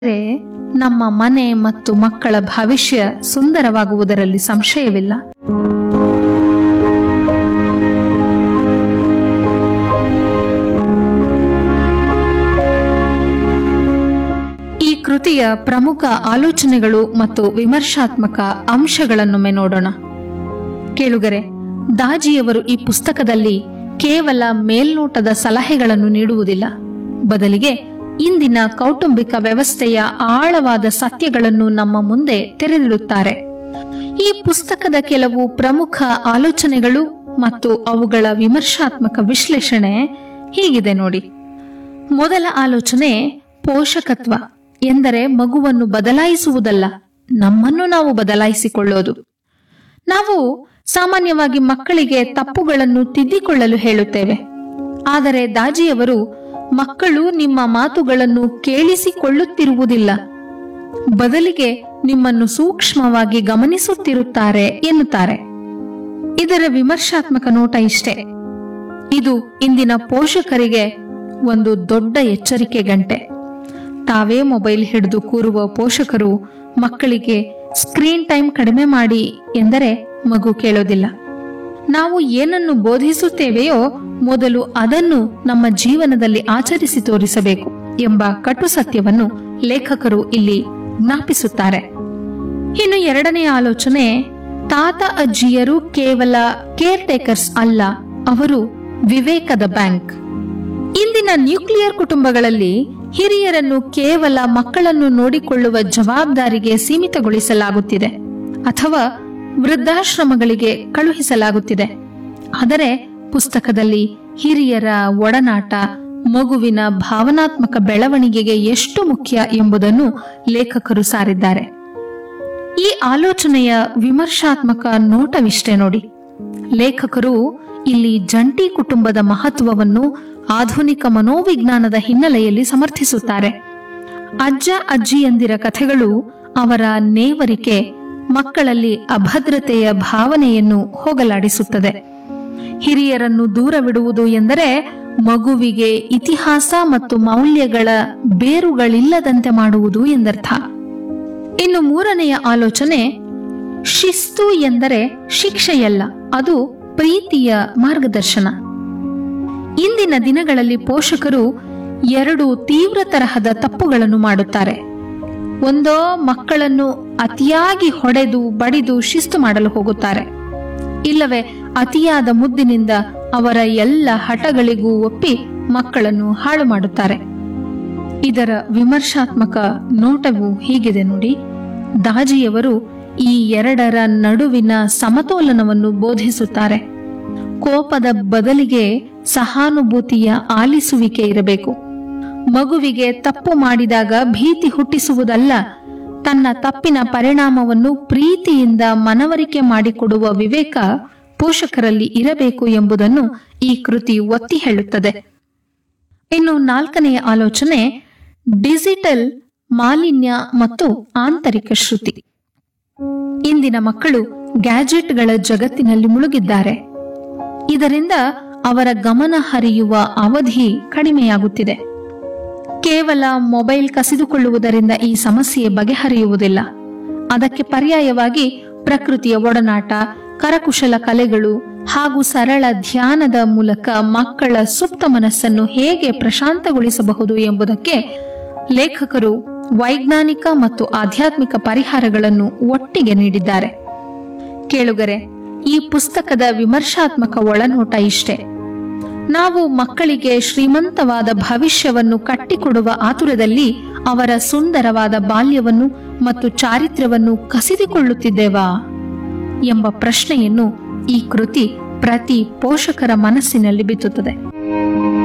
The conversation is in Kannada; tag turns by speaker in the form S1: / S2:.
S1: ಆದರೆ ನಮ್ಮ ಮನೆ ಮತ್ತು ಮಕ್ಕಳ ಭವಿಷ್ಯ ಸುಂದರವಾಗುವುದರಲ್ಲಿ ಸಂಶಯವಿಲ್ಲ ಈ ಕೃತಿಯ ಪ್ರಮುಖ ಆಲೋಚನೆಗಳು ಮತ್ತು ವಿಮರ್ಶಾತ್ಮಕ ಅಂಶಗಳನ್ನೊಮ್ಮೆ ನೋಡೋಣ ಕೇಳುಗರೆ ದಾಜಿಯವರು ಈ ಪುಸ್ತಕದಲ್ಲಿ ಕೇವಲ ಮೇಲ್ನೋಟದ ಸಲಹೆಗಳನ್ನು ನೀಡುವುದಿಲ್ಲ ಬದಲಿಗೆ ಇಂದಿನ ಕೌಟುಂಬಿಕ ವ್ಯವಸ್ಥೆಯ ಆಳವಾದ ಸತ್ಯಗಳನ್ನು ನಮ್ಮ ಮುಂದೆ ತೆರೆದಿಡುತ್ತಾರೆ ಈ ಪುಸ್ತಕದ ಕೆಲವು ಪ್ರಮುಖ ಆಲೋಚನೆಗಳು ಮತ್ತು ಅವುಗಳ ವಿಮರ್ಶಾತ್ಮಕ ವಿಶ್ಲೇಷಣೆ ಹೀಗಿದೆ ನೋಡಿ ಮೊದಲ ಆಲೋಚನೆ ಪೋಷಕತ್ವ ಎಂದರೆ ಮಗುವನ್ನು ಬದಲಾಯಿಸುವುದಲ್ಲ ನಮ್ಮನ್ನು ನಾವು ಬದಲಾಯಿಸಿಕೊಳ್ಳೋದು ನಾವು ಸಾಮಾನ್ಯವಾಗಿ ಮಕ್ಕಳಿಗೆ ತಪ್ಪುಗಳನ್ನು ತಿದ್ದಿಕೊಳ್ಳಲು ಹೇಳುತ್ತೇವೆ ಆದರೆ ದಾಜಿಯವರು ಮಕ್ಕಳು ನಿಮ್ಮ ಮಾತುಗಳನ್ನು ಕೇಳಿಸಿಕೊಳ್ಳುತ್ತಿರುವುದಿಲ್ಲ ಬದಲಿಗೆ ನಿಮ್ಮನ್ನು ಸೂಕ್ಷ್ಮವಾಗಿ ಗಮನಿಸುತ್ತಿರುತ್ತಾರೆ ಎನ್ನುತ್ತಾರೆ ಇದರ ವಿಮರ್ಶಾತ್ಮಕ ನೋಟ ಇಷ್ಟೇ ಇದು ಇಂದಿನ ಪೋಷಕರಿಗೆ ಒಂದು ದೊಡ್ಡ ಎಚ್ಚರಿಕೆ ಗಂಟೆ ತಾವೇ ಮೊಬೈಲ್ ಹಿಡಿದು ಕೂರುವ ಪೋಷಕರು ಮಕ್ಕಳಿಗೆ ಸ್ಕ್ರೀನ್ ಟೈಮ್ ಕಡಿಮೆ ಮಾಡಿ ಎಂದರೆ ಮಗು ಕೇಳೋದಿಲ್ಲ ನಾವು ಏನನ್ನು ಬೋಧಿಸುತ್ತೇವೆಯೋ ಮೊದಲು ಅದನ್ನು ನಮ್ಮ ಜೀವನದಲ್ಲಿ ಆಚರಿಸಿ ತೋರಿಸಬೇಕು ಎಂಬ ಕಟು ಸತ್ಯವನ್ನು ಲೇಖಕರು ಇಲ್ಲಿ ಜ್ಞಾಪಿಸುತ್ತಾರೆ ಇನ್ನು ಎರಡನೆಯ ಆಲೋಚನೆ ತಾತ ಅಜ್ಜಿಯರು ಕೇವಲ ಕೇರ್ ಟೇಕರ್ಸ್ ಅಲ್ಲ ಅವರು ವಿವೇಕದ ಬ್ಯಾಂಕ್ ಇಂದಿನ ನ್ಯೂಕ್ಲಿಯರ್ ಕುಟುಂಬಗಳಲ್ಲಿ ಹಿರಿಯರನ್ನು ಕೇವಲ ಮಕ್ಕಳನ್ನು ನೋಡಿಕೊಳ್ಳುವ ಜವಾಬ್ದಾರಿಗೆ ಸೀಮಿತಗೊಳಿಸಲಾಗುತ್ತಿದೆ ಅಥವಾ ವೃದ್ಧಾಶ್ರಮಗಳಿಗೆ ಕಳುಹಿಸಲಾಗುತ್ತಿದೆ ಆದರೆ ಪುಸ್ತಕದಲ್ಲಿ ಹಿರಿಯರ ಒಡನಾಟ ಮಗುವಿನ ಭಾವನಾತ್ಮಕ ಬೆಳವಣಿಗೆಗೆ ಎಷ್ಟು ಮುಖ್ಯ ಎಂಬುದನ್ನು ಲೇಖಕರು ಸಾರಿದ್ದಾರೆ ಈ ಆಲೋಚನೆಯ ವಿಮರ್ಶಾತ್ಮಕ ನೋಟವಿಷ್ಟೇ ನೋಡಿ ಲೇಖಕರು ಇಲ್ಲಿ ಜಂಟಿ ಕುಟುಂಬದ ಮಹತ್ವವನ್ನು ಆಧುನಿಕ ಮನೋವಿಜ್ಞಾನದ ಹಿನ್ನೆಲೆಯಲ್ಲಿ ಸಮರ್ಥಿಸುತ್ತಾರೆ ಅಜ್ಜ ಅಜ್ಜಿಯಂದಿರ ಕಥೆಗಳು ಅವರ ನೇವರಿಕೆ ಮಕ್ಕಳಲ್ಲಿ ಅಭದ್ರತೆಯ ಭಾವನೆಯನ್ನು ಹೋಗಲಾಡಿಸುತ್ತದೆ ಹಿರಿಯರನ್ನು ದೂರವಿಡುವುದು ಎಂದರೆ ಮಗುವಿಗೆ ಇತಿಹಾಸ ಮತ್ತು ಮೌಲ್ಯಗಳ ಬೇರುಗಳಿಲ್ಲದಂತೆ ಮಾಡುವುದು ಎಂದರ್ಥ ಇನ್ನು ಮೂರನೆಯ ಆಲೋಚನೆ ಶಿಸ್ತು ಎಂದರೆ ಶಿಕ್ಷೆಯಲ್ಲ ಅದು ಪ್ರೀತಿಯ ಮಾರ್ಗದರ್ಶನ ಇಂದಿನ ದಿನಗಳಲ್ಲಿ ಪೋಷಕರು ಎರಡು ತೀವ್ರ ತರಹದ ತಪ್ಪುಗಳನ್ನು ಮಾಡುತ್ತಾರೆ ಒಂದೋ ಮಕ್ಕಳನ್ನು ಅತಿಯಾಗಿ ಹೊಡೆದು ಬಡಿದು ಶಿಸ್ತು ಮಾಡಲು ಹೋಗುತ್ತಾರೆ ಇಲ್ಲವೇ ಅತಿಯಾದ ಮುದ್ದಿನಿಂದ ಅವರ ಎಲ್ಲ ಹಠಗಳಿಗೂ ಒಪ್ಪಿ ಮಕ್ಕಳನ್ನು ಹಾಳು ಮಾಡುತ್ತಾರೆ ಇದರ ವಿಮರ್ಶಾತ್ಮಕ ನೋಟವು ಹೀಗಿದೆ ನೋಡಿ ದಾಜಿಯವರು ಈ ಎರಡರ ನಡುವಿನ ಸಮತೋಲನವನ್ನು ಬೋಧಿಸುತ್ತಾರೆ ಕೋಪದ ಬದಲಿಗೆ ಸಹಾನುಭೂತಿಯ ಆಲಿಸುವಿಕೆ ಇರಬೇಕು ಮಗುವಿಗೆ ತಪ್ಪು ಮಾಡಿದಾಗ ಭೀತಿ ಹುಟ್ಟಿಸುವುದಲ್ಲ ತನ್ನ ತಪ್ಪಿನ ಪರಿಣಾಮವನ್ನು ಪ್ರೀತಿಯಿಂದ ಮನವರಿಕೆ ಮಾಡಿಕೊಡುವ ವಿವೇಕ ಪೋಷಕರಲ್ಲಿ ಇರಬೇಕು ಎಂಬುದನ್ನು ಈ ಕೃತಿ ಒತ್ತಿ ಹೇಳುತ್ತದೆ ಇನ್ನು ನಾಲ್ಕನೆಯ ಆಲೋಚನೆ ಡಿಜಿಟಲ್ ಮಾಲಿನ್ಯ ಮತ್ತು ಆಂತರಿಕ ಶ್ರುತಿ ಇಂದಿನ ಮಕ್ಕಳು ಗ್ಯಾಜೆಟ್ಗಳ ಜಗತ್ತಿನಲ್ಲಿ ಮುಳುಗಿದ್ದಾರೆ ಇದರಿಂದ ಅವರ ಗಮನ ಹರಿಯುವ ಅವಧಿ ಕಡಿಮೆಯಾಗುತ್ತಿದೆ ಕೇವಲ ಮೊಬೈಲ್ ಕಸಿದುಕೊಳ್ಳುವುದರಿಂದ ಈ ಸಮಸ್ಯೆ ಬಗೆಹರಿಯುವುದಿಲ್ಲ ಅದಕ್ಕೆ ಪರ್ಯಾಯವಾಗಿ ಪ್ರಕೃತಿಯ ಒಡನಾಟ ಕರಕುಶಲ ಕಲೆಗಳು ಹಾಗೂ ಸರಳ ಧ್ಯಾನದ ಮೂಲಕ ಮಕ್ಕಳ ಸುಪ್ತ ಮನಸ್ಸನ್ನು ಹೇಗೆ ಪ್ರಶಾಂತಗೊಳಿಸಬಹುದು ಎಂಬುದಕ್ಕೆ ಲೇಖಕರು ವೈಜ್ಞಾನಿಕ ಮತ್ತು ಆಧ್ಯಾತ್ಮಿಕ ಪರಿಹಾರಗಳನ್ನು ಒಟ್ಟಿಗೆ ನೀಡಿದ್ದಾರೆ ಕೇಳುಗರೆ ಈ ಪುಸ್ತಕದ ವಿಮರ್ಶಾತ್ಮಕ ಒಳನೋಟ ಇಷ್ಟೇ ನಾವು ಮಕ್ಕಳಿಗೆ ಶ್ರೀಮಂತವಾದ ಭವಿಷ್ಯವನ್ನು ಕಟ್ಟಿಕೊಡುವ ಆತುರದಲ್ಲಿ ಅವರ ಸುಂದರವಾದ ಬಾಲ್ಯವನ್ನು ಮತ್ತು ಚಾರಿತ್ರ್ಯವನ್ನು ಕಸಿದುಕೊಳ್ಳುತ್ತಿದ್ದೇವಾ ಎಂಬ ಪ್ರಶ್ನೆಯನ್ನು ಈ ಕೃತಿ ಪ್ರತಿ ಪೋಷಕರ ಮನಸ್ಸಿನಲ್ಲಿ ಬಿತ್ತುತ್ತದೆ